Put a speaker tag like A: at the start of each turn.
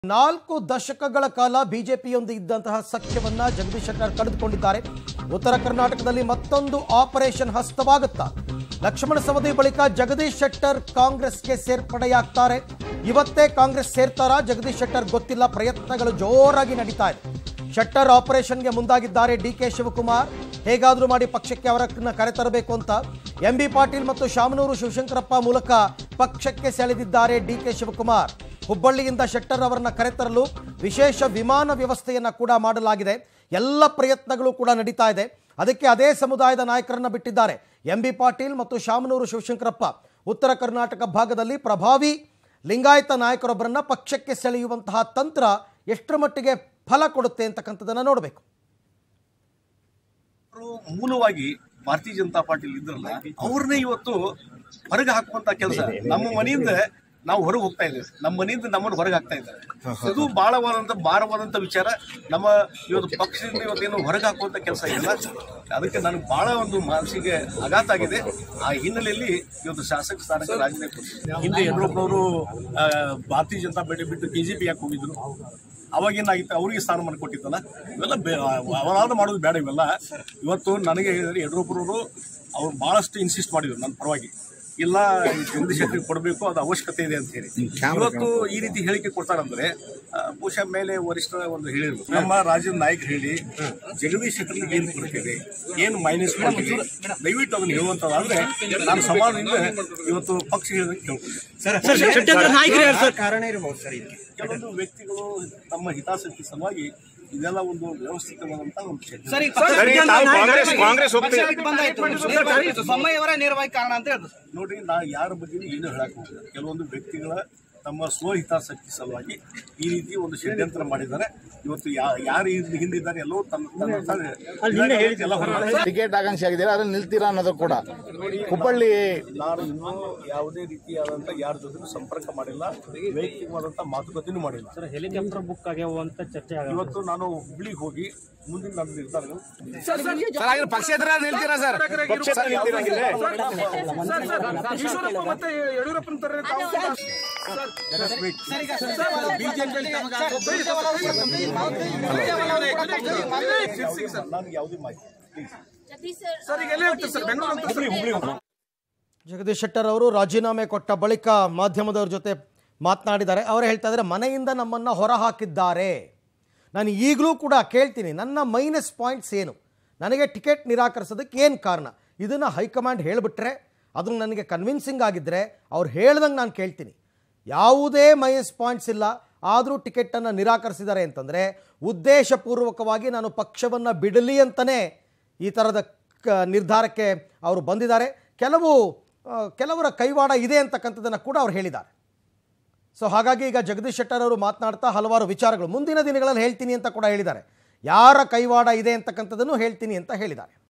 A: ನಾಲ್ಕು ದಶಕಗಳ ಕಾಲ ಬಿಜೆಪಿಯೊಂದಿಗೆ ಇದ್ದಂತಹ ಸಖ್ಯವನ್ನ ಜಗದೀಶ್ ಶೆಟ್ಟರ್ ಕಳೆದುಕೊಂಡಿದ್ದಾರೆ ಉತ್ತರ ಕರ್ನಾಟಕದಲ್ಲಿ ಮತ್ತೊಂದು ಆಪರೇಷನ್ ಹಸ್ತವಾಗುತ್ತಾ ಲಕ್ಷ್ಮಣ ಸವದಿ ಬಳಿಕ ಜಗದೀಶ್ ಶೆಟ್ಟರ್ ಕಾಂಗ್ರೆಸ್ಗೆ ಸೇರ್ಪಡೆಯಾಗ್ತಾರೆ ಇವತ್ತೇ ಕಾಂಗ್ರೆಸ್ ಸೇರ್ತಾರಾ ಜಗದೀಶ್ ಶೆಟ್ಟರ್ ಗೊತ್ತಿಲ್ಲ ಪ್ರಯತ್ನಗಳು ಜೋರಾಗಿ ನಡೀತಾ ಇದೆ ಶೆಟ್ಟರ್ ಆಪರೇಷನ್ಗೆ ಮುಂದಾಗಿದ್ದಾರೆ ಡಿ ಕೆ ಶಿವಕುಮಾರ್ ಹೇಗಾದರೂ ಮಾಡಿ ಪಕ್ಷಕ್ಕೆ ಅವರನ್ನ ಕರೆತರಬೇಕು ಅಂತ ಎಂ ಬಿ ಪಾಟೀಲ್ ಮತ್ತು ಶಾಮನೂರು ಶಿವಶಂಕರಪ್ಪ ಮೂಲಕ ಪಕ್ಷಕ್ಕೆ ಸೆಳೆದಿದ್ದಾರೆ ಡಿ ಕೆ ಶಿವಕುಮಾರ್ ಹುಬ್ಬಳ್ಳಿಯಿಂದ ಶೆಟ್ಟರ್ ಅವರನ್ನ ಕರೆತರಲು ವಿಶೇಷ ವಿಮಾನ ವ್ಯವಸ್ಥೆಯನ್ನ ಕೂಡ ಮಾಡಲಾಗಿದೆ ಎಲ್ಲ ಪ್ರಯತ್ನಗಳು ಕೂಡ ನಡೀತಾ ಇದೆ ಅದಕ್ಕೆ ಅದೇ ಸಮುದಾಯದ ನಾಯಕರನ್ನ ಬಿಟ್ಟಿದ್ದಾರೆ ಎಂ ಬಿ ಪಾಟೀಲ್ ಮತ್ತು ಶಾಮನೂರು ಶಿವಶಂಕರಪ್ಪ ಉತ್ತರ ಕರ್ನಾಟಕ ಭಾಗದಲ್ಲಿ ಪ್ರಭಾವಿ ಲಿಂಗಾಯತ ನಾಯಕರೊಬ್ಬರನ್ನ ಪಕ್ಷಕ್ಕೆ ಸೆಳೆಯುವಂತಹ ತಂತ್ರ ಎಷ್ಟರ ಮಟ್ಟಿಗೆ ಫಲ ಕೊಡುತ್ತೆ ಅಂತಕ್ಕಂಥದ್ದನ್ನ ನೋಡಬೇಕು
B: ಅವರು ಮೂಲವಾಗಿ ಭಾರತೀಯ ಜನತಾ ಪಾರ್ಟಿಲಿ ಇದ್ರಲ್ಲ ಅವ್ರನ್ನೇ ಇವತ್ತು ಹೊರಗೆ ಹಾಕುವಂತ ಕೆಲಸ ನಮ್ಮ ಮನೆಯಿಂದ ನಾವು ಹೊರಗೆ ಹೋಗ್ತಾ ಇದ್ದೇವೆ ನಮ್ಮ ಮನೆಯಿಂದ ನಮ್ಮನ್ನು ಹೊರಗೆ ಹಾಕ್ತಾ ಇದ್ದಾರೆ ಇದು ಬಹಳವಾದಂತ ಭಾರವಾದಂತ ವಿಚಾರ ನಮ್ಮ ಇವತ್ತು ಪಕ್ಷದಿಂದ ಇವತ್ತೇನು ಹೊರಗೆ ಹಾಕುವಂತ ಕೆಲಸ ಇಲ್ಲ ಅದಕ್ಕೆ ನನಗೆ ಬಹಳ ಒಂದು ಮನಸ್ಸಿಗೆ ಆಘಾತ ಆಗಿದೆ ಆ ಹಿನ್ನೆಲೆಯಲ್ಲಿ ಇವತ್ತು ಶಾಸಕ ಸ್ಥಾನಕ್ಕೆ ರಾಜೀನಾಮೆ ಕೊಟ್ಟಿದ್ದಾರೆ
C: ಹಿಂದೆ ಯಡಿಯೂರಪ್ಪನವರು ಆ, ಭಾರತೀಯ ಜನತಾ ಪಾರ್ಟಿ ಬಿಟ್ಟು ಕೆಜಿಪಿ ಯಾಕೆ ಹೋಗಿದ್ರು ಅವಾಗ ಏನಾಗಿತ್ತು ಅವರಿಗೆ ಸ್ಥಾನಮಾನ ಕೊಟ್ಟಿದ್ದಲ್ಲ ಇವೆಲ್ಲ ಬೇ- ಅವರಾದ ಮಾಡೋದು ಬೇಡ ಇವೆಲ್ಲ ಇವತ್ತು ನನಗೆ ಹೇಳಿದ್ರೆ ಯಡಿಯೂರಪ್ಪನವರು ಅವ್ರು ಬಹಳಷ್ಟು ಇನ್ಸಿಸ್ಟ್ ಮಾಡಿದ್ರು ನನ್ನ ಪರವಾಗಿ ಇಲ್ಲ ಜಗದೀಶ್ ಶೆಟ್ಟರಿಗೆ ಕೊಡಬೇಕು ಅದು ಅವಶ್ಯಕತೆ ಇದೆ ಅಂತ ಹೇಳಿ ಇವತ್ತು ಈ ರೀತಿ ಹೇಳಿಕೆ ಕೊಡ್ತಾರಂದ್ರೆ ಆ, ಬಹುಶಃ ಮೇಲೆ ವರಿಷ್ಠ ಒಂದು ಹೇಳಿದ್ರು ನಮ್ಮ ರಾಜ್ಯದ ನಾಯಕರು ಹೇಳಿ ಜಗದೀಶ್ ಶೆಟ್ಟರಿಗೆ ಏನು ಕೊಡ್ತೇವೆ ಏನು ಮೈನಸ್ ಮಾಡ್ತೀವಿ ದಯವಿಟ್ಟು ಅದನ್ನ ಹೇಳುವಂತದಾದ್ರೆ ನಾನು ಸಮಾಜದಿಂದ ಇವತ್ತು ಪಕ್ಷ ಹೇಳಿದಂಗೆ ಕೇಳ್ತೀನಿ
D: ಕಾರಣ ಇರಬಹುದು ಸರ್ ಇದಕ್ಕೆ
C: ಕೆಲವೊಂದು ವ್ಯಕ್ತಿಗಳು ತಮ್ಮ ಹಿತಾಸಕ್ತಿ ಸಲುವಾಗಿ ಇದೆಲ್ಲ ಒಂದು ವ್ಯವಸ್ಥಿತವಾದಂತ ಒಂದು ಚರ್ಚೆ.
D: ಬೊಮ್ಮಾಯಿಯವರ ನೇರವಾಗಿ ಕಾರಣ ಅಂತ ಹೇಳಿದ್ರು
C: ನೋಡ್ರಿ ನಾ ಯಾರ ಬಗ್ಗೆ ಏನು ಹೇಳಕ್ ಹೋಗಿಲ್ಲ ಕೆಲವೊಂದು ವ್ಯಕ್ತಿಗಳ ತಮ್ಮ ಸ್ವಹಿತಾಸಕ್ತಿ ಸಲುವಾಗಿ ಈ ರೀತಿ ಒಂದು ಷಡ್ಯಂತ್ರ ಮಾಡಿದ್ದಾರೆ ಇವತ್ತು ಯಾ- ಯಾರು ಇದ್ರ ಹಿಂದಿದ್ದಾರೆ ಎಲ್ಲವೂ ತನ್ನ ತನ್ನ ತನ್ನ ಎಲ್ಲ ಹೊರಗೆ
E: ಟಿಕೆಟ್ ಆಕಾಂಕ್ಷಿ ಆಗಿದ್ದೀರಾ ಅದ್ರಲ್ಲಿ ನಿಲ್ತೀರಾ ಅನ್ನೋದು ಕೂಡ ಹುಬ್ಬಳ್ಳಿ
C: ನಾನು ಇನ್ನೂ ಯಾವುದೇ ರೀತಿಯಾದಂತ ಯಾರ ಜೊತೆ ಸಂಪರ್ಕ ಮಾಡಿಲ್ಲ ವೈಯಕ್ತಿಕವಾದಂತ ಮಾತುಕತೆನೂ ಮಾಡಿಲ್ಲ
F: ಸರ್ ಹೆಲಿಕಾಪ್ಟರ್ ಬುಕ್ ಆಗ್ಯಾವ ಅಂತ ಚರ್ಚೆ ಆಗ
C: ಇವತ್ತು ನಾನು ಹುಬ್ಳಿಗೆ ಹೋಗಿ ಮುಂದಿನ ನನ್ನ ನಿರ್ಧಾರಗಳು
E: ಪಕ್ಷೇತರ ನಿಲ್ತೀರಾ ಸರ್
D: ಈಶ್ವರಪ್ಪ ಮತ್ತೆ ಯಡಿಯೂರಪ್ಪನ ತರ
C: ನಾನು ಯಾವುದೇ ಮಾಹಿತಿ Please.
D: ಸರ್ ಈಗ ಎಲ್ಲಿ ಹೋಗ್ತಾರೆ ಸರ್ ಬೆಂಗಳೂರು
A: ಜಗದೀಶ್ ಶೆಟ್ಟರ್ ಅವರು ರಾಜೀನಾಮೆ ಕೊಟ್ಟ ಬಳಿಕ ಮಾಧ್ಯಮದವ್ರ ಜೊತೆ ಮಾತನಾಡಿದ್ದಾರೆ ಅವರು ಹೇಳ್ತಾ ಇದ್ದಾರೆ ಮನೆಯಿಂದ ನಮ್ಮನ್ನು ಹೊರ ಹಾಕಿದ್ದಾರೆ ನಾನು ಈಗಲೂ ಕೂಡ ಕೇಳ್ತೀನಿ ನನ್ನ ಮೈನಸ್ ಪಾಯಿಂಟ್ಸ್ ಏನು ನನಗೆ ಟಿಕೆಟ್ ನಿರಾಕರಿಸೋದಕ್ಕೆ ಏನು ಕಾರಣ ಇದನ್ನು ಹೈಕಮಾಂಡ್ ಹೇಳಿಬಿಟ್ರೆ ಅದು ನನಗೆ ಕನ್ವಿನ್ಸಿಂಗ್ ಆಗಿದ್ದರೆ ಅವ್ರು ಹೇಳ್ದಂಗೆ ನಾನು ಕೇಳ್ತೀನಿ ಯಾವುದೇ ಮೈನಸ್ ಪಾಯಿಂಟ್ಸ್ ಇಲ್ಲ ಆದರೂ ಟಿಕೆಟನ್ನು ನಿರಾಕರಿಸಿದ್ದಾರೆ ಅಂತಂದರೆ ಉದ್ದೇಶಪೂರ್ವಕವಾಗಿ ನಾನು ಪಕ್ಷವನ್ನು ಬಿಡಲಿ ಅಂತಲೇ ಈ ಥರದ ಕ ನಿರ್ಧಾರಕ್ಕೆ ಅವರು ಬಂದಿದ್ದಾರೆ ಕೆಲವು ಆ, ಕೆಲವರ ಕೈವಾಡ ಇದೆ ಅಂತಕ್ಕಂಥದ್ದನ್ನು ಕೂಡ ಅವ್ರು ಹೇಳಿದ್ದಾರೆ ಸೊ ಹಾಗಾಗಿ ಈಗ ಜಗದೀಶ್ ಶೆಟ್ಟರ್ ಅವರು ಮಾತನಾಡ್ತಾ ಹಲವಾರು ವಿಚಾರಗಳು ಮುಂದಿನ ದಿನಗಳಲ್ಲಿ ಹೇಳ್ತೀನಿ ಅಂತ ಕೂಡ ಹೇಳಿದ್ದಾರೆ ಯಾರ ಕೈವಾಡ ಇದೆ ಅಂತಕ್ಕಂಥದ್ದನ್ನು ಹೇಳ್ತೀನಿ ಅಂತ ಹೇಳಿದ್ದಾರೆ